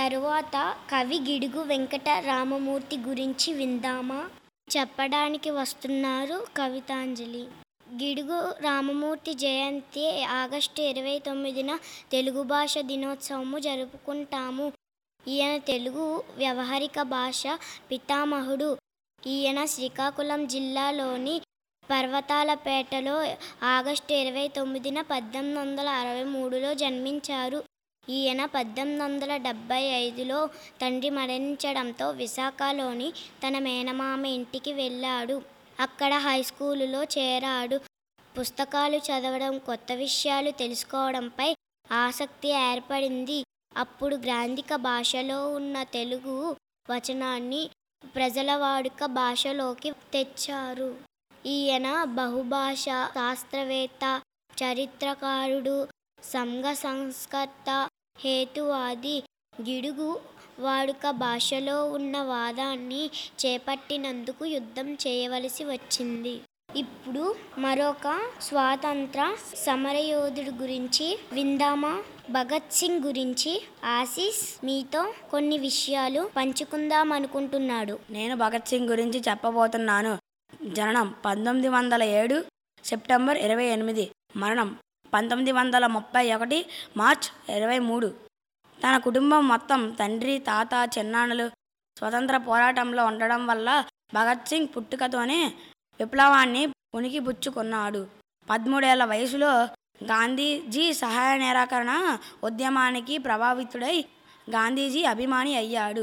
తరువాత కవి గిడుగు వెంకట రామమూర్తి గురించి విందామా చెప్పడానికి వస్తున్నారు కవితాంజలి గిడుగు రామమూర్తి జయంతి ఆగస్టు ఇరవై తొమ్మిదిన తెలుగు భాష దినోత్సవము జరుపుకుంటాము ఈయన తెలుగు వ్యవహారిక భాష పితామహుడు ఈయన శ్రీకాకుళం జిల్లాలోని పర్వతాలపేటలో ఆగస్టు ఇరవై తొమ్మిదిన పద్దెనిమిది వందల అరవై మూడులో జన్మించారు ఈయన పద్దెనిమిది వందల డెబ్భై ఐదులో తండ్రి మరణించడంతో విశాఖలోని తన మేనమామ ఇంటికి వెళ్ళాడు అక్కడ హై స్కూలులో చేరాడు పుస్తకాలు చదవడం కొత్త విషయాలు తెలుసుకోవడంపై ఆసక్తి ఏర్పడింది అప్పుడు గ్రాంధిక భాషలో ఉన్న తెలుగు వచనాన్ని ప్రజల వాడుక భాషలోకి తెచ్చారు ఈయన బహుభాష శాస్త్రవేత్త చరిత్రకారుడు సంఘ సంస్కర్త హేతువాది గిడుగు వాడుక భాషలో ఉన్న వాదాన్ని చేపట్టినందుకు యుద్ధం చేయవలసి వచ్చింది ఇప్పుడు మరొక స్వాతంత్ర సమరయోధుడి గురించి విందామా భగత్ సింగ్ గురించి ఆశీస్ మీతో కొన్ని విషయాలు పంచుకుందాం అనుకుంటున్నాడు నేను భగత్ సింగ్ గురించి చెప్పబోతున్నాను జననం పంతొమ్మిది వందల ఏడు సెప్టెంబర్ ఇరవై ఎనిమిది మరణం పంతొమ్మిది వందల ముప్పై ఒకటి మార్చ్ ఇరవై మూడు తన కుటుంబం మొత్తం తండ్రి తాత చిన్నాన్నలు స్వతంత్ర పోరాటంలో ఉండడం వల్ల భగత్ సింగ్ పుట్టుకతోనే విప్లవాన్ని పుణికిపుచ్చుకున్నాడు పదమూడేళ్ల వయసులో గాంధీజీ సహాయ నిరాకరణ ఉద్యమానికి ప్రభావితుడై గాంధీజీ అభిమాని అయ్యాడు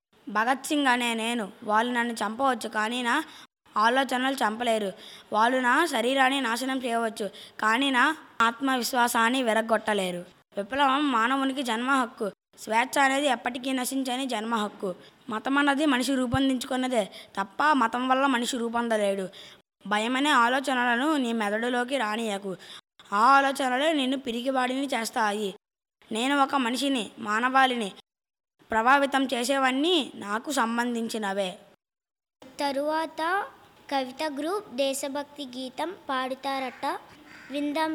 భగత్ సింగ్ అనే నేను వాళ్ళు నన్ను చంపవచ్చు కానీ నా ఆలోచనలు చంపలేరు వాళ్ళు నా శరీరాన్ని నాశనం చేయవచ్చు కానీ నా ఆత్మవిశ్వాసాన్ని విరగొట్టలేరు విప్లవం మానవునికి జన్మ హక్కు స్వేచ్ఛ అనేది ఎప్పటికీ నశించని జన్మ హక్కు మతం అన్నది మనిషి రూపొందించుకున్నదే తప్ప మతం వల్ల మనిషి రూపొందలేడు భయమనే ఆలోచనలను నీ మెదడులోకి రానియకు ఆ ఆలోచనలే నిన్ను పిరికివాడిని చేస్తాయి నేను ఒక మనిషిని మానవాళిని ప్రభావితం చేసేవన్నీ నాకు సంబంధించినవే తరువాత కవిత గ్రూప్ దేశభక్తి గీతం పాడుతారట విందాం